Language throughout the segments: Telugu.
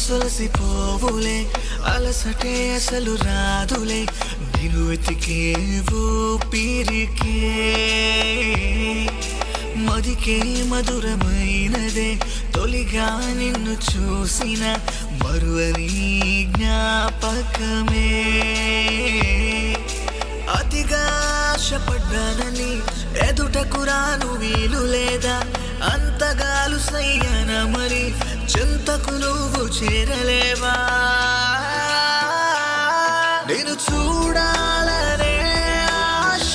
సొలసిపోవులే అలసటే అసలు రాదులే నేను వెతికే ఊపిరికే మదికే మధురమైనదే తొలిగా నిన్ను చూసిన మరువని జ్ఞాపకమే అతిగా ఆశపడ్డానని ఎదుటకు రాను వీలు లేదా అంతగాలు సయ్యన మరి చింతకు నువ్వు చేరలేవా నేను చూడాలనే ఆశ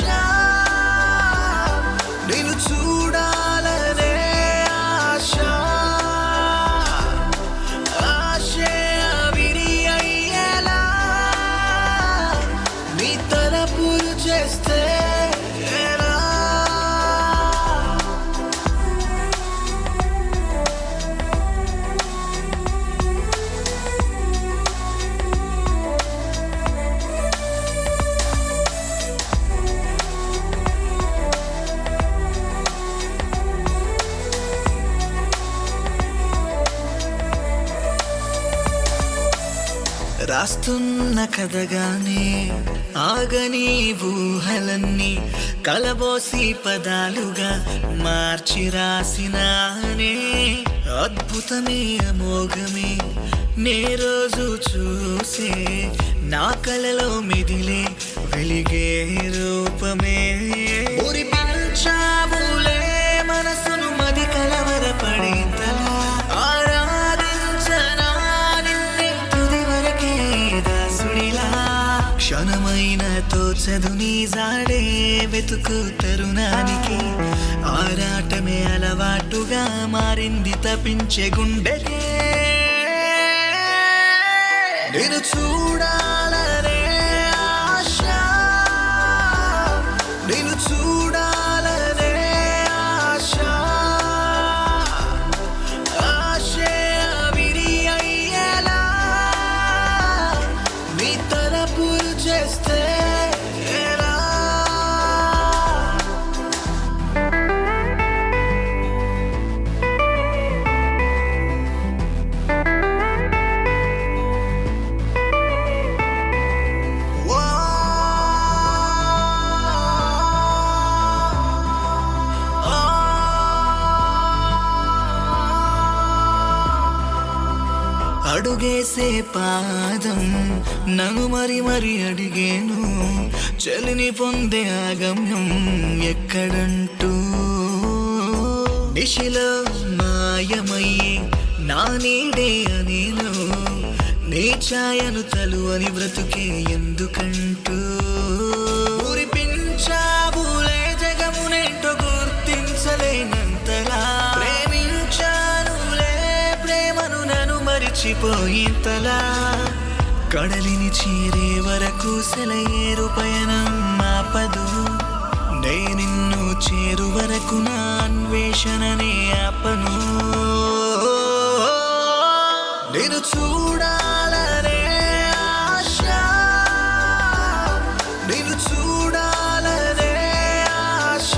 నేను చూడాలనే ఆశ ఆశే విరి అయ్యేలా నీ తలపులు చేస్తే ఎలా? రాస్తున్న కథగానే ఆగని ఊహలన్నీ కలబోసి పదాలుగా మార్చి రాసినానే అద్భుతమే అమోఘమే నే రోజు చూసే నా కలలో మెదిలే వెలిగే రూపమే మురిపించావులే మనసును మది కలవరపడేంతలా ఆరాధించనా నిన్నే తుది వరకే దాసుడిలా క్షణమైన తోచదు నీ జాడే వెతుకు తరుణానికి ఆరాటమే అలవాటుగా మారింది తప్పించే గుండెకే నేను చూడాలనే ఆశ నేను చూడాలనే ఆశ ఆశే విరి అయ్యేలా నీ తలపులు చేస్తే ఎలా? ఓ అడుగేసే పాదం నన్ను మరి మరి అడిగేను చలిని పొందే ఆగమ్యం ఎక్కడంటూ దిశలో మాయమయ్యే నా నీడే అనేను నీ ఛాయను తలువని బ్రతుకే ఎందుకంటూ మురిపించావులే జగమునేంటో గుర్తించలేనంతలా ప్రేమించానులే ప్రేమను నన్ను మరిచిపోయింతలా కడలిని చేరే వరకు సెలయేరు పయనం ఆపదు నే నిన్ను చేరు వరకు నా అన్వేషణనే ఆపను నేను చూడాలనే ఆశ నేను చూడాలనే ఆశ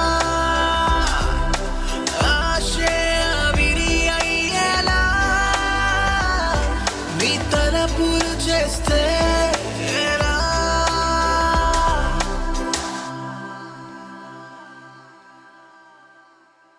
ఆశే విరి అయ్యేలా నీ తలపులు చేస్తే